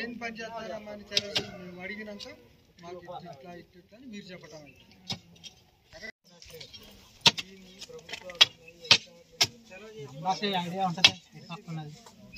ఏం పని చేస్తారమ్మా అని తెలియదు మేము అడిగినాక మాకు ఇట్లా ఇట్లా ఇట్లా ఇట్లా అని మీరు చెప్పటం అయింది. మాకు ఐడియా ఉంటుంది వస్తున్నది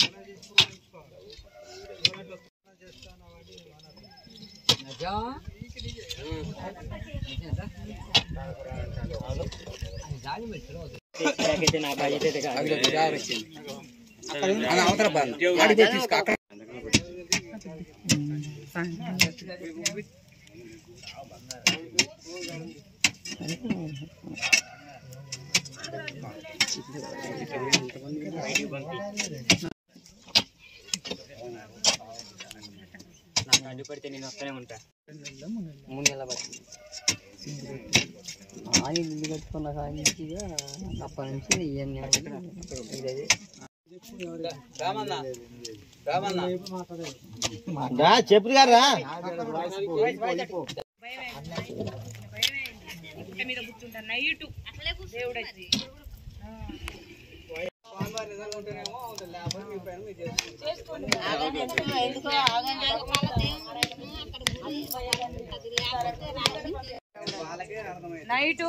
నాకు అడ్డుపడితే నేను వస్తూనే ఉంటా మూడు నెలల బట్టి ఆయన ఇల్లు కట్టుకున్న కాడి నుంచి ఇక అప్పటి నుంచి ఇవన్నీ ఇదే చెప్పు గారా మీద కూర్చుంటా నైట్ దేవుడు వచ్చి నైట్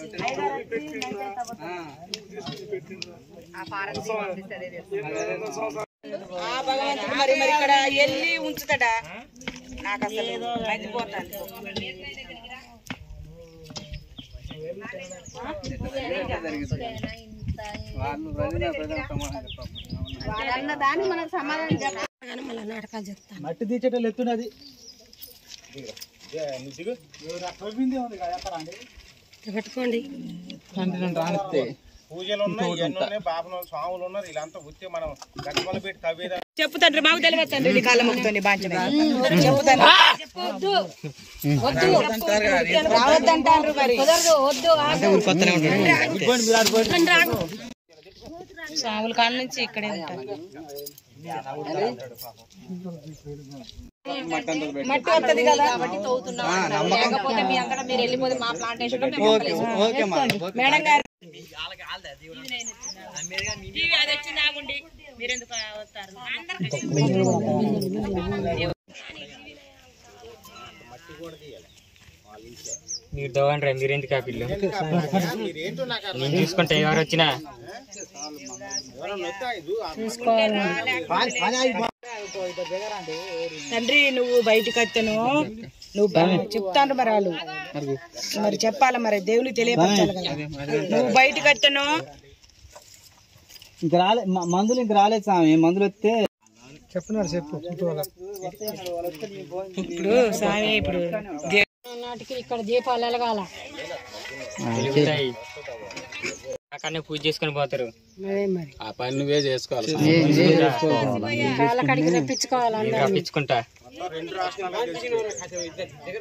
ఆ భగవంతుడు మరి మరి ఇక్కడ వెళ్ళి ఉంచుతాడా నాకు అసలు మర్చిపోతాను దాన్ని మనకు సమాధానం చెప్పాలి మళ్ళీ నాటకాలు చెప్తాను మట్టి తీసేటోళ్ళు ఎత్తున్నది పెట్టుకోండి పూజలు ఉన్నాయి ఇవన్నీ ఉన్నాయి బాపన స్వాములు ఉన్నారు వీళ్ళంతా ఉత్తే మనం గట్టుమల పెట్టి తవ్వేదా చెప్పు తండ్రి మాకు తెలియదు తండ్రి నీ కాళ్ళ మొక్కుతుంది బాంచ చెప్పు తండ్రి రావద్దంటారు మరి కుదరదు వద్దు స్వాముల కాళ్ళ నుంచి ఇక్కడే ఉంటారు మట్టి వస్తుంది కదా లేకపోతే మీ అంతటా మీరు వెళ్ళిపోతే మా ప్లాంటేషన్ మేడం గారు టీవీ అది వచ్చి నాగుండి మీరు ఎందుకు వస్తారు మీరు దోవండి మీరు ఎందుకు ఆ పిల్లు నేను చూసుకుంటా ఎవరు వచ్చినా తండ్రి నువ్వు బయటకు వచ్చాను నువ్వు బ- చెప్తాను మరి వాళ్ళు మరి చెప్పాలి మరి దేవుని తెలియపరచాలి కదా నువ్వు బయటకు వచ్చాను ఇంక రాలే మ- మందులు ఇంక రాలేదు స్వామి మందులు వస్తే చెప్తున్నారు చెప్పు చుట్టూ ఇప్పుడు స్వామి ఇప్పుడు దే- నాటికి ఇక్కడ దీపాలు వెలగాల వెలుగుతాయి అక్కడనే పూజ చేసుకొని పోతారు అదే మరి ఆ పని నువ్వే చేసుకోవాలి కాళ్ళ కడిగి రప్పించుకోవాలి నేను రప్పించుకుంటా